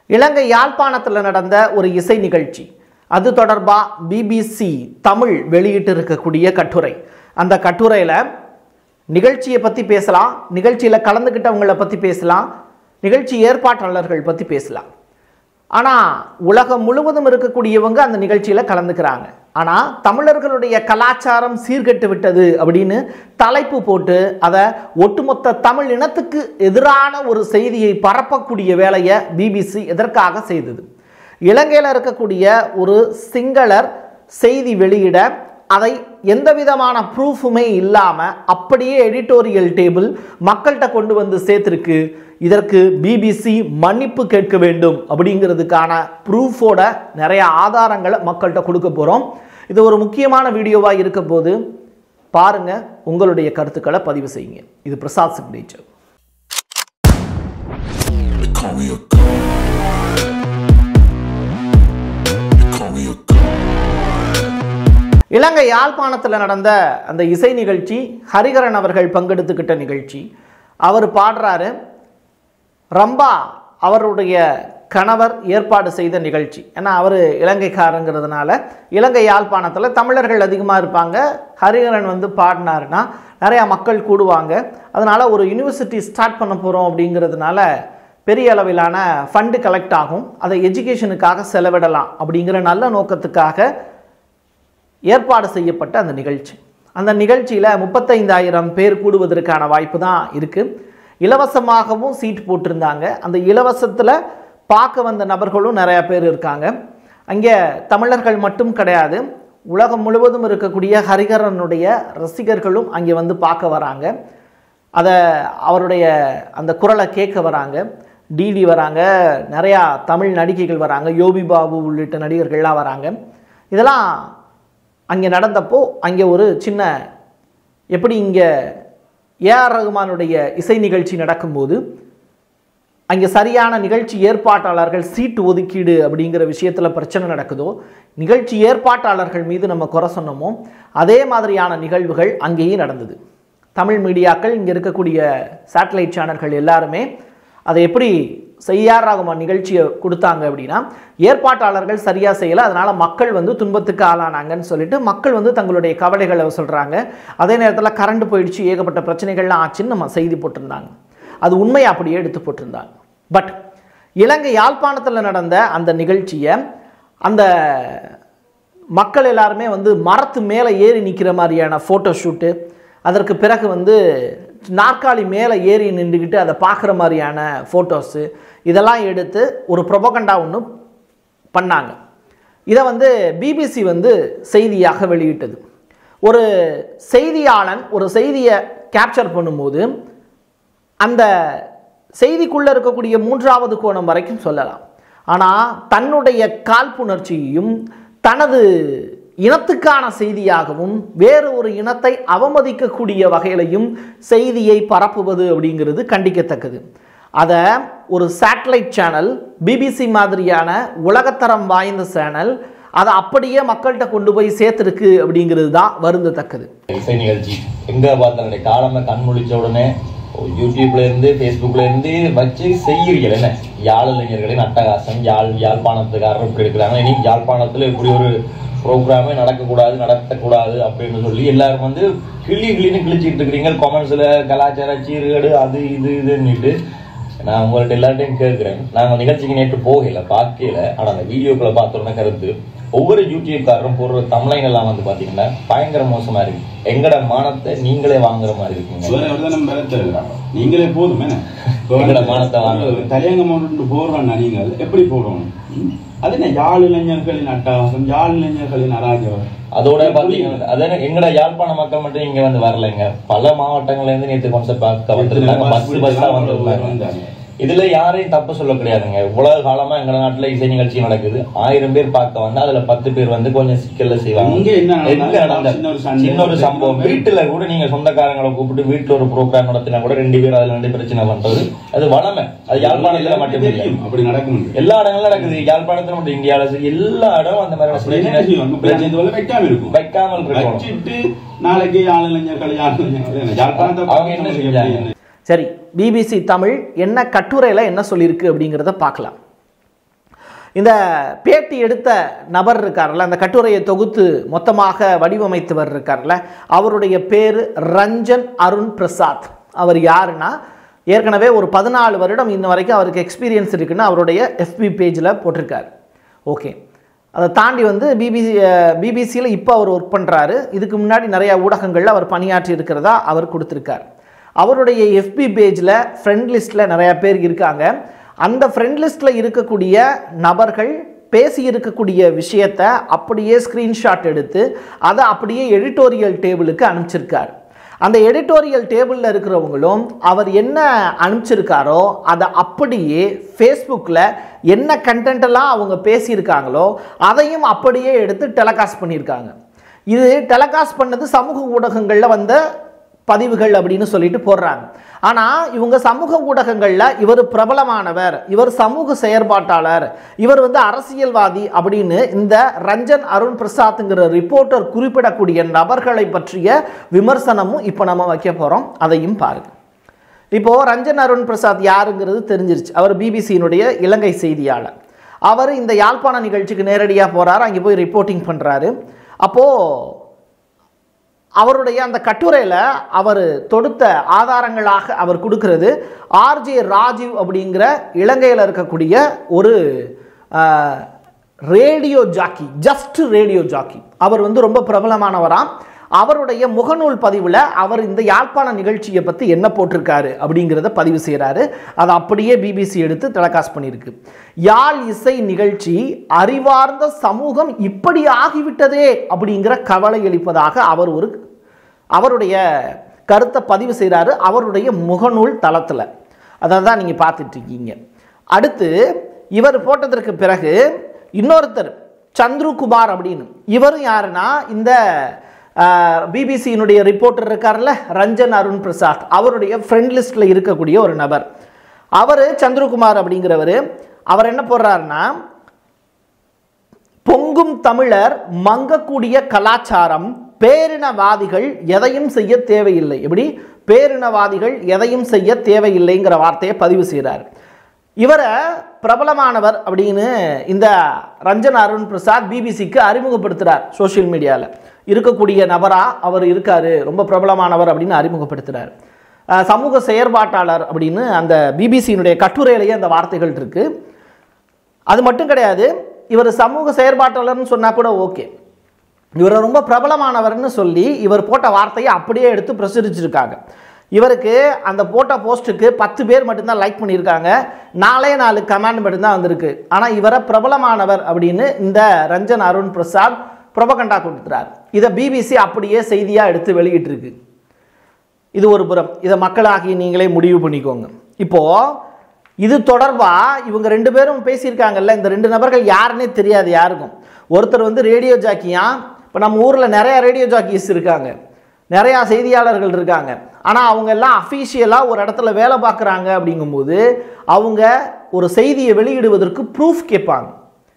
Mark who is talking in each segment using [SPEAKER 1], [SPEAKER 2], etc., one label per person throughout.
[SPEAKER 1] இலங்கை யாழ்ப்பாணத்தில் நடந்த ஒரு இசை நிகழ்ச்சி அது தொடர்பாக பிபிசி தமிழ் வெளியிட்டு இருக்கக்கூடிய கட்டுரை அந்த கட்டுரையில் நிகழ்ச்சியை பற்றி பேசலாம் நிகழ்ச்சியில் கலந்துக்கிட்டவங்கள பற்றி பேசலாம் நிகழ்ச்சி ஏற்பாட்டாளர்கள் பற்றி பேசலாம் ஆனால் உலகம் முழுவதும் இருக்கக்கூடியவங்க அந்த நிகழ்ச்சியில் கலந்துக்கிறாங்க ஆனால் தமிழர்களுடைய கலாச்சாரம் சீர்கெட்டு விட்டது அப்படின்னு தலைப்பு போட்டு அதை ஒட்டுமொத்த தமிழ் இனத்துக்கு எதிரான ஒரு செய்தியை பரப்பக்கூடிய வேலையை பிபிசி எதற்காக செய்தது இலங்கையில் இருக்கக்கூடிய ஒரு சிங்களர் செய்தி வெளியிட அதை எந்த விதமான ப்ரூஃபுமே இல்லாமல் அப்படியே எடிட்டோரியல் டேபிள் மக்கள்கிட்ட கொண்டு வந்து சேர்த்துருக்கு இதற்கு பிபிசி மன்னிப்பு கேட்க வேண்டும் அப்படிங்கிறதுக்கான ப்ரூஃபோட நிறைய ஆதாரங்களை மக்கள்கிட்ட கொடுக்க போகிறோம் இது ஒரு முக்கியமான வீடியோவாக இருக்க போது பாருங்க உங்களுடைய கருத்துக்களை பதிவு செய்யுங்க இது Prasad signature
[SPEAKER 2] They call me a god. They call me a god.
[SPEAKER 1] Ilangai யாழ்ப்பாணத்தில் நடந்த அந்த இசை நிகழ்ச்சி ஹரிகரன் அவர்கள் பங்கெடுத்துக்கிட்ட நிகழ்ச்சி அவர் பாடுறாரு ரம்பா அவருடைய கணவர் ஏற்பாடு செய்த நிகழ்ச்சி ஏன்னா அவர் இலங்கைக்காரங்கிறதுனால இலங்கை யாழ்ப்பாணத்தில் தமிழர்கள் அதிகமாக இருப்பாங்க ஹரிகரன் வந்து பாடினாருன்னா நிறையா மக்கள் கூடுவாங்க அதனால் ஒரு யூனிவர்சிட்டி ஸ்டார்ட் பண்ண போகிறோம் அப்படிங்கிறதுனால பெரிய அளவிலான ஃபண்டு கலெக்ட் ஆகும் அதை எஜுகேஷனுக்காக செலவிடலாம் அப்படிங்கிற நல்ல நோக்கத்துக்காக ஏற்பாடு செய்யப்பட்ட அந்த நிகழ்ச்சி அந்த நிகழ்ச்சியில் முப்பத்தைந்தாயிரம் பேர் கூடுவதற்கான வாய்ப்பு தான் இருக்குது இலவசமாகவும் சீட் போட்டிருந்தாங்க அந்த இலவசத்தில் பார்க்க வந்த நபர்களும் நிறையா பேர் இருக்காங்க அங்கே தமிழர்கள் மட்டும் கிடையாது உலகம் முழுவதும் இருக்கக்கூடிய ஹரிகரனுடைய ரசிகர்களும் அங்கே வந்து பார்க்க வராங்க அதை அவருடைய அந்த குரலை கேட்க வராங்க டிடி வராங்க நிறையா தமிழ் நடிகைகள் வராங்க யோபி பாபு உள்ளிட்ட நடிகர்கள்லாம் வராங்க இதெல்லாம் அங்கே நடந்தப்போ அங்கே ஒரு சின்ன எப்படி இங்கே ஏஆர் ரகுமானுடைய இசை நிகழ்ச்சி நடக்கும்போது அங்கே சரியான நிகழ்ச்சி ஏற்பாட்டாளர்கள் சீட்டு ஒதுக்கீடு அப்படிங்கிற விஷயத்தில் பிரச்சனை நடக்குதோ நிகழ்ச்சி ஏற்பாட்டாளர்கள் மீது நம்ம குறை சொன்னோமோ அதே மாதிரியான நிகழ்வுகள் அங்கேயும் நடந்தது தமிழ் மீடியாக்கள் இங்கே இருக்கக்கூடிய சேட்டலைட் சேனல்கள் எல்லாருமே அதை எப்படி செய்யார் ரகுமான் நிகழ்ச்சியை கொடுத்தாங்க அப்படின்னா ஏற்பாட்டாளர்கள் சரியாக செய்யலை அதனால் மக்கள் வந்து துன்பத்துக்கு ஆளானாங்கன்னு சொல்லிட்டு மக்கள் வந்து தங்களுடைய கவலைகளை சொல்கிறாங்க அதே நேரத்தில் கரண்ட் போயிடுச்சு ஏகப்பட்ட பிரச்சனைகள்லாம் ஆச்சுன்னு நம்ம செய்தி போட்டிருந்தாங்க அது உண்மையை அப்படியே எடுத்து போட்டிருந்தாங்க பட் இலங்கை யாழ்ப்பாணத்தில் நடந்த அந்த நிகழ்ச்சியை அந்த மக்கள் எல்லாருமே வந்து மரத்து மேலே ஏறி நிற்கிற மாதிரியான ஃபோட்டோ ஷூட்டு அதற்கு பிறகு வந்து நாற்காலி மேலே ஏறி நின்றுக்கிட்டு அதை பார்க்குற மாதிரியான ஃபோட்டோஸு இதெல்லாம் எடுத்து ஒரு ப்ரொபகண்டா ஒன்று பண்ணாங்க இதை வந்து பிபிசி வந்து செய்தியாக வெளியிட்டது ஒரு செய்தியாளன் ஒரு செய்தியை கேப்சர் பண்ணும்போது அந்த செய்திக்குள்ளே இருக்கக்கூடிய மூன்றாவது கோணம் வரைக்கும் சொல்லலாம் ஆனால் தன்னுடைய காழ்ப்புணர்ச்சியையும் தனது இனத்துக்கான செய்தியாகவும் வேறு ஒரு இனத்தை அவமதிக்கக்கூடிய வகையிலையும் செய்தியை பரப்புவது அப்படிங்கிறது கண்டிக்கத்தக்கது அதை ஒரு சேட்டலைட் சேனல் பிபிசி மாதிரியான உலகத்தரம் வாய்ந்த சேனல் அதை அப்படியே மக்கள்கிட்ட கொண்டு போய் சேர்த்துருக்கு அப்படிங்கிறது தான் வருந்தத்தக்கது
[SPEAKER 3] இசை நிகழ்ச்சி எங்க பார்த்தாலும் காலமே கண் முழிச்ச உடனே யூடியூப்ல இருந்து ஃபேஸ்புக்ல இருந்து வச்சு செய்கிறீர்கள் என்ன யாழ் இளைஞர்களின் அட்டகாசம் யாழ் யாழ்ப்பாணத்துக்காரர் இப்படி இருக்கிறாங்க இனி யாழ்ப்பாணத்துல இப்படி ஒரு ப்ரோக்ராமே நடக்கக்கூடாது நடத்தக்கூடாது அப்படின்னு சொல்லி எல்லாரும் வந்து கிளி கிளின்னு கிழிச்சிட்டு இருக்கிறீங்க கொமெண்ட்ஸ்ல கலாச்சார சீர்கேடு அது இது இதுன்னுட்டு நான் உங்கள்ட்ட எல்லார்ட்டையும் கேட்கிறேன் நாங்க நிகழ்ச்சிக்கு நேற்று போகல பார்க்கல ஆனா அந்த வீடியோக்களை பார்த்தோன்னே கருத்து ஒவ்வொரு யூடியூப்காரரும் போடுற தமிழைன் எல்லாம் வந்து பாத்தீங்கன்னா பயங்கர மோசமா இருக்கு எங்கட மானத்தை நீங்களே வாங்குற மாதிரி இருக்குங்க
[SPEAKER 4] வேற எவ்வளவு பெறத்த நீங்களே போதும் என்ன
[SPEAKER 3] எங்கட மானத்தை வாங்குறது.
[SPEAKER 4] தலையங்கம் ஒன்று போடுறோம்னா நீங்கள் எப்படி போடணும் ம்? அது என்ன யாழ் இளைஞர்களின் அட்டகாசம் யாழ் இளைஞர்களின் அராஜகம்
[SPEAKER 3] அதோட பாத்தீங்கன்னா அதான எங்கட யாழ்ப்பாண மக்கள் மட்டும் இங்க வந்து வரலைங்க பல மாவட்டங்கள்ல இருந்து நேற்று கான்செப்ட் பார்க்க வந்திருந்தாங்க பஸ் பஸ்ஸா வந்திருந்தாங்க
[SPEAKER 4] வந்தாங்க.
[SPEAKER 3] இதுல யாரையும் தப்பு சொல்ல கிடையாதுங்க உலக காலமா எங்க நாட்டுல இசை நிகழ்ச்சி நடக்குது ஆயிரம் பேர் பார்க்க வந்து அதுல பத்து பேர் வந்து கொஞ்சம் சிக்கல்ல செய்வாங்க
[SPEAKER 4] இங்க என்ன நடந்தா-
[SPEAKER 3] எங்க நடந்த
[SPEAKER 4] சின்ன ஒரு சண்டை,
[SPEAKER 3] சின்ன ஒரு சம்பவம் வீட்டுல கூட நீங்க சொந்தக்காரங்களை கூப்பிட்டு வீட்டுல ஒரு ப்ரோக்ராம் நடத்தினா கூட ரெண்டு பேர் அதுல ரெண்டு பிரச்சனை பண்றது அது வளமை அது யாழ்ப்பாணத்துல மட்டும் இல்லை
[SPEAKER 4] தெரியும் அப்படி நடக்கும்
[SPEAKER 3] எல்லா இடங்களும் நடக்குது யாழ்ப்பாணத்துல மட்டும் இந்தியாவில சரி எல்லா இடம் அந்த
[SPEAKER 4] அப்படி என்ன செய்வாங்க?
[SPEAKER 3] மாதிரி
[SPEAKER 4] பிரச்சனை இதுவரை வைக்காம இருக்கும்
[SPEAKER 3] வைக்காமல் இருக்கணும்
[SPEAKER 4] வச்சிட்டு நாளைக்கு யாழ் இளைஞர்கள் யாழ் இளைஞர்கள் யாழ்ப்பாணத்தை
[SPEAKER 3] அவங்க என்ன செஞ்சாங்க?
[SPEAKER 1] சரி பிபிசி தமிழ் என்ன கட்டுரையில் என்ன சொல்லியிருக்கு அப்படிங்கிறத பார்க்கலாம் இந்த பேட்டி எடுத்த நபர் இருக்கார்ல அந்த கட்டுரையை தொகுத்து மொத்தமாக வடிவமைத்தவர் இருக்கார்ல அவருடைய பேர் ரஞ்சன் அருண் பிரசாத் அவர் யாருன்னா ஏற்கனவே ஒரு பதினாலு வருடம் இன்ன வரைக்கும் அவருக்கு எக்ஸ்பீரியன்ஸ் இருக்குன்னு அவருடைய எஃபி பேஜில் போட்டிருக்காரு ஓகே அதை தாண்டி வந்து பிபிசி பிபிசியில் இப்போ அவர் ஒர்க் பண்ணுறாரு இதுக்கு முன்னாடி நிறைய ஊடகங்களில் அவர் பணியாற்றி இருக்கிறதா அவர் கொடுத்துருக்கார் அவருடைய எஃபி பேஜில் ஃப்ரெண்ட் லிஸ்ட்டில் நிறையா பேர் இருக்காங்க அந்த ஃப்ரெண்ட் லிஸ்ட்டில் இருக்கக்கூடிய நபர்கள் பேசி இருக்கக்கூடிய விஷயத்தை அப்படியே ஸ்க்ரீன்ஷாட் எடுத்து அதை அப்படியே எடிட்டோரியல் டேபிளுக்கு அனுப்பிச்சிருக்கார் அந்த எடிட்டோரியல் டேபிளில் இருக்கிறவங்களும் அவர் என்ன அனுப்பிச்சிருக்காரோ அதை அப்படியே ஃபேஸ்புக்கில் என்ன கண்டென்ட்டெல்லாம் அவங்க பேசியிருக்காங்களோ அதையும் அப்படியே எடுத்து டெலகாஸ்ட் பண்ணியிருக்காங்க இது டெலகாஸ்ட் பண்ணது சமூக ஊடகங்களில் வந்த பதிவுகள் அப்படின்னு சொல்லிட்டு போடுறாங்க ஆனால் இவங்க சமூக ஊடகங்களில் இவர் பிரபலமானவர் இவர் சமூக செயற்பாட்டாளர் இவர் வந்து அரசியல்வாதி அப்படின்னு இந்த ரஞ்சன் அருண் பிரசாத்ங்கிற ரிப்போர்ட்டர் குறிப்பிடக்கூடிய நபர்களை பற்றிய விமர்சனமும் இப்போ நம்ம வைக்க போகிறோம் அதையும் பாருங்க இப்போ ரஞ்சன் அருண் பிரசாத் யாருங்கிறது தெரிஞ்சிருச்சு அவர் பிபிசியினுடைய இலங்கை செய்தியாளர் அவர் இந்த யாழ்ப்பாண நிகழ்ச்சிக்கு நேரடியாக போறாரு அங்கே போய் ரிப்போர்ட்டிங் பண்ணுறாரு அப்போது அவருடைய அந்த கட்டுரையில் அவர் தொடுத்த ஆதாரங்களாக அவர் கொடுக்கிறது ஆர்ஜே ராஜீவ் அப்படிங்கிற இலங்கையில் இருக்கக்கூடிய ஒரு radio jockey just radio jockey அவர் வந்து ரொம்ப பிரபலமானவராம் அவருடைய முகநூல் பதிவில் அவர் இந்த யாழ்ப்பாண நிகழ்ச்சியை பற்றி என்ன போட்டிருக்காரு அப்படிங்கிறத பதிவு செய்கிறாரு அதை அப்படியே பிபிசி எடுத்து டெலகாஸ்ட் பண்ணியிருக்கு யாழ் இசை நிகழ்ச்சி அறிவார்ந்த சமூகம் இப்படி ஆகிவிட்டதே அப்படிங்கிற கவலை அளிப்பதாக அவர் ஒரு அவருடைய கருத்தை பதிவு செய்கிறாரு அவருடைய முகநூல் தளத்தில் அதை தான் நீங்கள் பார்த்துட்ருக்கீங்க அடுத்து இவர் போட்டதற்கு பிறகு இன்னொருத்தர் சந்துருகுமார் அப்படின்னு இவரும் யாருன்னா இந்த பிபிசியினுடைய ரிப்போர்ட்டர் இருக்கார்ல ரஞ்சன் அருண் பிரசாத் அவருடைய ஃப்ரெண்ட் லிஸ்ட்டில் இருக்கக்கூடிய ஒரு நபர் அவர் சந்திரகுமார் அப்படிங்கிறவர் அவர் என்ன போடுறாருன்னா பொங்கும் தமிழர் மங்கக்கூடிய கலாச்சாரம் பேரினவாதிகள் எதையும் செய்ய தேவையில்லை எப்படி பேரினவாதிகள் எதையும் செய்ய தேவையில்லைங்கிற வார்த்தையை பதிவு செய்கிறார் இவரை பிரபலமானவர் அப்படின்னு இந்த ரஞ்சன் அருண் பிரசாத் பிபிசிக்கு அறிமுகப்படுத்துகிறார் சோஷியல் மீடியாவில் இருக்கக்கூடிய நபராக அவர் இருக்கார் ரொம்ப பிரபலமானவர் அப்படின்னு அறிமுகப்படுத்துகிறார் அஹ் சமூக செயற்பாட்டாளர் அப்படின்னு அந்த பிபிசியினுடைய கட்டுரையிலேயே அந்த வார்த்தைகள் இருக்குது அது மட்டும் கிடையாது இவர் சமூக செயற்பாட்டாளர்னு சொன்னால் கூட ஓகே இவரை ரொம்ப பிரபலமானவர்னு சொல்லி இவர் போட்ட வார்த்தையை அப்படியே எடுத்து பிரசுரிச்சிருக்காங்க இவருக்கு அந்த போட்ட போஸ்ட்டுக்கு பத்து பேர் மட்டும்தான் லைக் பண்ணியிருக்காங்க நாலே நாலு கமெண்ட் மட்டும்தான் வந்திருக்கு ஆனால் இவரை பிரபலமானவர் அப்படின்னு இந்த ரஞ்சன் அருண் பிரசாத் புரபகண்டா கொடுத்துறார் இதை பிபிசி அப்படியே செய்தியாக எடுத்து வெளியிட்டிருக்கு இது ஒரு புறம் இதை மக்களாகி நீங்களே முடிவு பண்ணிக்கோங்க இப்போது இது தொடர்பாக இவங்க ரெண்டு பேரும் பேசியிருக்காங்கல்ல இந்த ரெண்டு நபர்கள் யாருன்னே தெரியாது யாருக்கும் ஒருத்தர் வந்து ரேடியோ ஜாக்கியா இப்போ நம்ம ஊரில் நிறையா ரேடியோ ஜாக்கிஸ் இருக்காங்க நிறையா செய்தியாளர்கள் இருக்காங்க ஆனால் அவங்க எல்லாம் அஃபீஷியலாக ஒரு இடத்துல வேலை பார்க்குறாங்க அப்படிங்கும்போது அவங்க ஒரு செய்தியை வெளியிடுவதற்கு ப்ரூஃப் கேட்பாங்க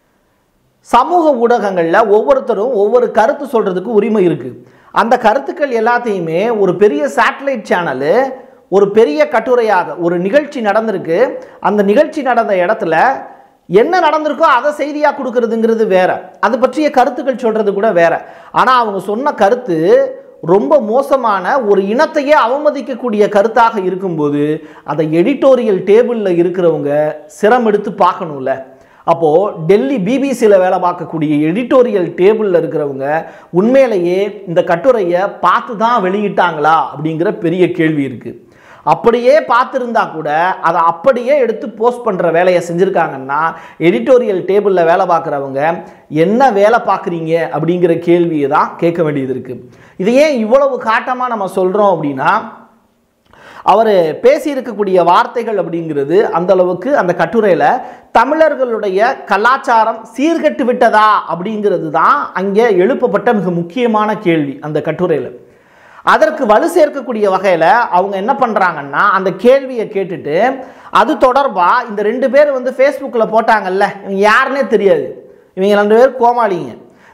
[SPEAKER 1] சமூக ஊடகங்களில் ஒவ்வொருத்தரும் ஒவ்வொரு கருத்து சொல்கிறதுக்கு உரிமை இருக்குது அந்த கருத்துக்கள் எல்லாத்தையுமே ஒரு பெரிய சேட்டலைட் சேனலு ஒரு பெரிய கட்டுரையாக ஒரு நிகழ்ச்சி நடந்திருக்கு அந்த நிகழ்ச்சி நடந்த இடத்துல என்ன நடந்திருக்கோ அதை செய்தியாக கொடுக்கறதுங்கிறது வேற அது பற்றிய கருத்துக்கள் சொல்கிறது கூட வேற ஆனால் அவங்க சொன்ன கருத்து ரொம்ப மோசமான ஒரு இனத்தையே அவமதிக்கக்கூடிய கருத்தாக இருக்கும்போது அதை எடிட்டோரியல் டேபிளில் இருக்கிறவங்க சிரம் எடுத்து பார்க்கணும்ல அப்போது டெல்லி பிபிசியில் வேலை பார்க்கக்கூடிய எடிட்டோரியல் டேபிளில் இருக்கிறவங்க உண்மையிலேயே இந்த கட்டுரையை பார்த்து தான் வெளியிட்டாங்களா அப்படிங்கிற பெரிய கேள்வி இருக்குது அப்படியே பார்த்துருந்தா கூட அதை அப்படியே எடுத்து போஸ்ட் பண்ணுற வேலையை செஞ்சுருக்காங்கன்னா எடிட்டோரியல் டேபிளில் வேலை பார்க்குறவங்க என்ன வேலை பார்க்குறீங்க அப்படிங்கிற கேள்வியை தான் கேட்க வேண்டியது இருக்குது இது ஏன் இவ்வளவு காட்டமாக நம்ம சொல்கிறோம் அப்படின்னா அவர் பேசியிருக்கக்கூடிய வார்த்தைகள் அப்படிங்கிறது அந்த அளவுக்கு அந்த கட்டுரையில் தமிழர்களுடைய கலாச்சாரம் சீர்கெட்டு விட்டதா அப்படிங்கிறது தான் அங்கே எழுப்பப்பட்ட மிக முக்கியமான கேள்வி அந்த கட்டுரையில் அதற்கு வலு சேர்க்கக்கூடிய வகையில் அவங்க என்ன பண்ணுறாங்கன்னா அந்த கேள்வியை கேட்டுட்டு அது தொடர்பாக இந்த ரெண்டு பேர் வந்து ஃபேஸ்புக்கில் போட்டாங்கல்ல இவங்க யாருன்னே தெரியாது இவங்க ரெண்டு பேர் கோமாளிங்க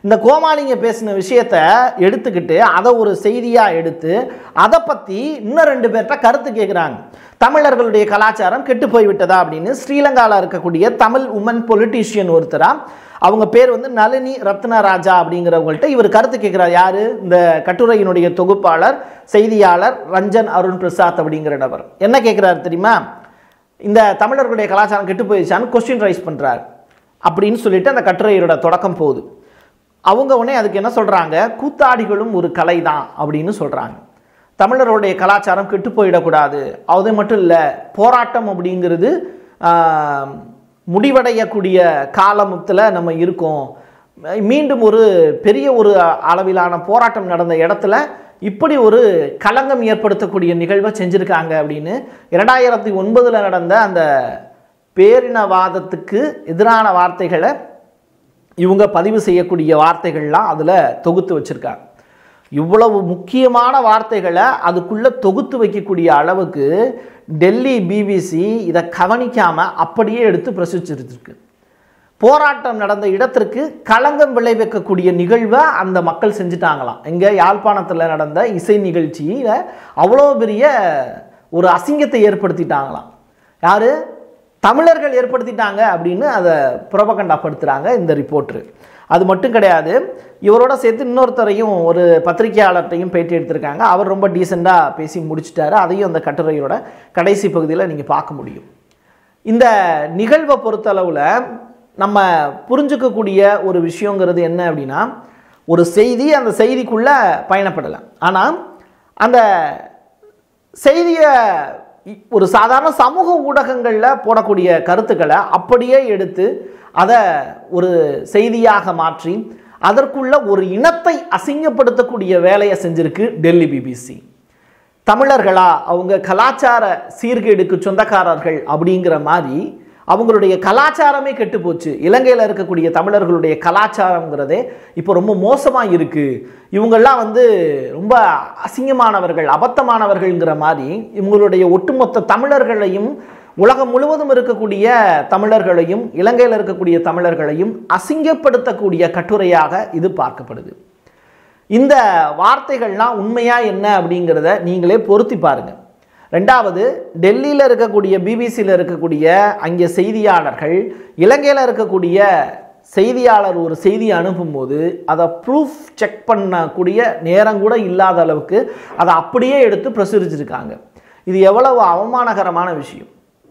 [SPEAKER 1] இந்த கோமாளிங்க பேசின விஷயத்த எடுத்துக்கிட்டு அதை ஒரு செய்தியாக எடுத்து அதை பற்றி இன்னும் ரெண்டு பேர்கிட்ட கருத்து கேட்குறாங்க தமிழர்களுடைய கலாச்சாரம் கெட்டு போய்விட்டதா அப்படின்னு ஸ்ரீலங்காவில் இருக்கக்கூடிய தமிழ் உமன் பொலிட்டீஷியன் ஒருத்தரா அவங்க பேர் வந்து நளினி ரத்னராஜா அப்படிங்கிறவங்கள்ட்ட இவர் கருத்து கேட்குறார் யாரு இந்த கட்டுரையினுடைய தொகுப்பாளர் செய்தியாளர் ரஞ்சன் அருண் பிரசாத் அப்படிங்கிற நபர் என்ன கேட்குறாரு தெரியுமா இந்த தமிழர்களுடைய கலாச்சாரம் கெட்டு போயிடுச்சான்னு கொஸ்டின் ரைஸ் பண்ணுறாரு அப்படின்னு சொல்லிட்டு அந்த கட்டுரையோட தொடக்கம் போகுது அவங்க உடனே அதுக்கு என்ன சொல்கிறாங்க கூத்தாடிகளும் ஒரு கலை தான் அப்படின்னு சொல்கிறாங்க தமிழர்களுடைய கலாச்சாரம் கெட்டு போயிடக்கூடாது அது மட்டும் இல்லை போராட்டம் அப்படிங்கிறது ஆஹ், முடிவடையக்கூடிய காலத்தில் நம்ம இருக்கோம் மீண்டும் ஒரு பெரிய ஒரு அளவிலான போராட்டம் நடந்த இடத்துல இப்படி ஒரு களங்கம் ஏற்படுத்தக்கூடிய நிகழ்வை செஞ்சுருக்காங்க அப்படின்னு இரண்டாயிரத்தி ஒன்பதில் நடந்த அந்த பேரினவாதத்துக்கு எதிரான வார்த்தைகளை இவங்க பதிவு செய்யக்கூடிய வார்த்தைகள்லாம் அதில் தொகுத்து வச்சுருக்காங்க இவ்வளவு முக்கியமான வார்த்தைகளை அதுக்குள்ளே தொகுத்து வைக்கக்கூடிய அளவுக்கு டெல்லி பிபிசி இதை கவனிக்காமல் அப்படியே எடுத்து பிரசுரிச்சிருக்கு போராட்டம் நடந்த இடத்திற்கு களங்கம் விளைவிக்கக்கூடிய நிகழ்வை அந்த மக்கள் செஞ்சுட்டாங்களாம் எங்கே யாழ்ப்பாணத்தில் நடந்த இசை நிகழ்ச்சியில் அவ்வளோ பெரிய ஒரு அசிங்கத்தை ஏற்படுத்திட்டாங்களாம் யார் தமிழர்கள் ஏற்படுத்திட்டாங்க அப்படின்னு அதை புறபகண்டாப்படுத்துகிறாங்க இந்த ரிப்போர்ட்ரு அது மட்டும் கிடையாது இவரோட சேர்த்து இன்னொருத்தரையும் ஒரு பத்திரிகையாளர்கிட்டையும் பேட்டி எடுத்திருக்காங்க அவர் ரொம்ப டீசெண்டாக பேசி முடிச்சிட்டாரு அதையும் அந்த கட்டுரையோட கடைசி பகுதியில் நீங்கள் பார்க்க முடியும் இந்த நிகழ்வை பொறுத்தளவில் நம்ம புரிஞ்சுக்கக்கூடிய ஒரு விஷயங்கிறது என்ன அப்படின்னா ஒரு செய்தி அந்த செய்திக்குள்ளே பயணப்படலாம் ஆனால் அந்த செய்தியை இ- ஒரு சாதாரண சமூக ஊடகங்களில் போடக்கூடிய கருத்துக்களை அப்படியே எடுத்து அதை ஒரு செய்தியாக மாற்றி அதற்குள்ள ஒரு இனத்தை அசிங்கப்படுத்தக்கூடிய வேலையை செஞ்சிருக்கு டெல்லி பிபிசி தமிழர்களா அவங்க கலாச்சார சீர்கேடுக்கு சொந்தக்காரர்கள் அப்படிங்கிற மாதிரி அவங்களுடைய கலாச்சாரமே கெட்டு போச்சு இலங்கையில் இருக்கக்கூடிய தமிழர்களுடைய கலாச்சாரங்கிறதே இப்போ ரொம்ப மோசமாக இருக்குது இவங்கெல்லாம் வந்து ரொம்ப அசிங்கமானவர்கள் அபத்தமானவர்கள்ங்கிற மாதிரி இவங்களுடைய ஒட்டுமொத்த தமிழர்களையும் உலகம் முழுவதும் இருக்கக்கூடிய தமிழர்களையும் இலங்கையில் இருக்கக்கூடிய தமிழர்களையும் அசிங்கப்படுத்தக்கூடிய கட்டுரையாக இது பார்க்கப்படுது இந்த வார்த்தைகள்லாம் உண்மையா என்ன அப்படிங்கிறத நீங்களே பொருத்தி பாருங்க ரெண்டாவது டெல்லியில் இருக்கக்கூடிய பிபிசியில் இருக்கக்கூடிய அங்கே செய்தியாளர்கள் இலங்கையில் இருக்கக்கூடிய செய்தியாளர் ஒரு செய்தி அனுப்பும்போது அதை ப்ரூஃப் செக் பண்ணக்கூடிய நேரம் கூட இல்லாத அளவுக்கு அதை அப்படியே எடுத்து பிரசுரிச்சிருக்காங்க இது எவ்வளவு அவமானகரமான விஷயம்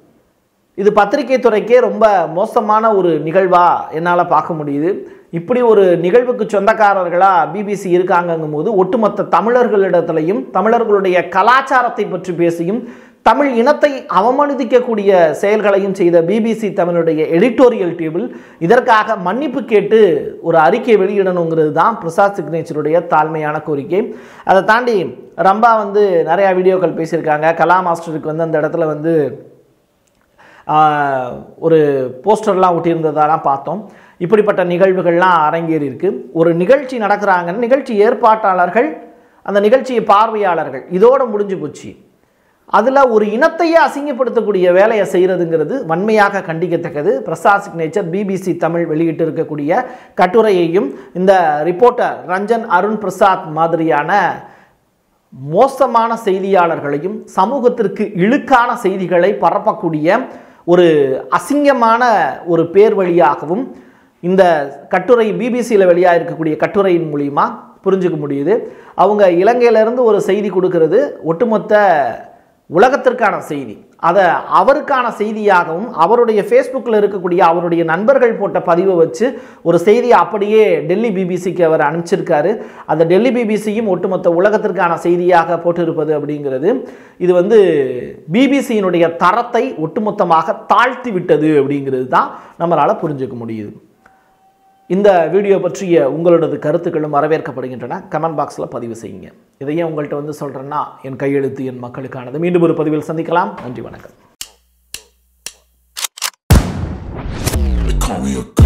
[SPEAKER 1] இது பத்திரிகை துறைக்கே ரொம்ப மோசமான ஒரு நிகழ்வா என்னால் பார்க்க முடியுது இப்படி ஒரு நிகழ்வுக்கு சொந்தக்காரர்களாக பிபிசி இருக்காங்கங்கும் போது ஒட்டுமொத்த தமிழர்களிடத்திலையும் தமிழர்களுடைய கலாச்சாரத்தை பற்றி பேசியும் தமிழ் இனத்தை அவமதிக்கக்கூடிய செயல்களையும் செய்த பிபிசி தமிழுடைய எடிட்டோரியல் டேபிள் இதற்காக மன்னிப்பு கேட்டு ஒரு அறிக்கை வெளியிடணுங்கிறது தான் பிரசாத் சிக்னேச்சருடைய தாழ்மையான கோரிக்கை அதை தாண்டி ரம்பா வந்து நிறையா வீடியோக்கள் பேசியிருக்காங்க கலா மாஸ்டருக்கு வந்து அந்த இடத்துல வந்து ஆஹ், ஒரு போஸ்டர்லாம் ஒட்டியிருந்ததெல்லாம் பார்த்தோம் இப்படிப்பட்ட நிகழ்வுகள்லாம் அரங்கேறி இருக்கு ஒரு நிகழ்ச்சி நடக்கிறாங்கன்னு நிகழ்ச்சி ஏற்பாட்டாளர்கள் அந்த நிகழ்ச்சி பார்வையாளர்கள் இதோட முடிஞ்சு போச்சு அதில் ஒரு இனத்தையே அசிங்கப்படுத்தக்கூடிய வேலையை செய்கிறதுங்கிறது வன்மையாக கண்டிக்கத்தக்கது பிரசாத் சிக்னேச்சர் பிபிசி தமிழ் வெளியிட்டு இருக்கக்கூடிய கட்டுரையையும் இந்த ரிப்போர்ட்டர் ரஞ்சன் அருண் பிரசாத் மாதிரியான மோசமான செய்தியாளர்களையும் சமூகத்திற்கு இழுக்கான செய்திகளை பரப்பக்கூடிய ஒரு அசிங்கமான ஒரு பேர் வழியாகவும் இந்த கட்டுரை பிபிசியில் வெளியாக இருக்கக்கூடிய கட்டுரையின் மூலிமா புரிஞ்சுக்க முடியுது அவங்க இலங்கையிலேருந்து ஒரு செய்தி கொடுக்கறது ஒட்டுமொத்த உலகத்திற்கான செய்தி அதை அவருக்கான செய்தியாகவும் அவருடைய ஃபேஸ்புக்கில் இருக்கக்கூடிய அவருடைய நண்பர்கள் போட்ட பதிவை வச்சு ஒரு செய்தியை அப்படியே டெல்லி பிபிசிக்கு அவர் அனுப்பிச்சிருக்காரு அந்த டெல்லி பிபிசியும் ஒட்டுமொத்த உலகத்திற்கான செய்தியாக போட்டிருப்பது அப்படிங்கிறது இது வந்து பிபிசியினுடைய தரத்தை ஒட்டுமொத்தமாக தாழ்த்தி விட்டது அப்படிங்கிறது தான் நம்மளால் புரிஞ்சுக்க முடியுது இந்த வீடியோ பற்றிய உங்களோடது கருத்துக்களும் வரவேற்கப்படுகின்றன கமெண்ட் பாக்ஸில் பதிவு செய்யுங்க இதையே உங்கள்கிட்ட வந்து சொல்கிறேன்னா என் கையெழுத்து என் மக்களுக்கானது மீண்டும் ஒரு பதிவில் சந்திக்கலாம் நன்றி வணக்கம்
[SPEAKER 2] They call me a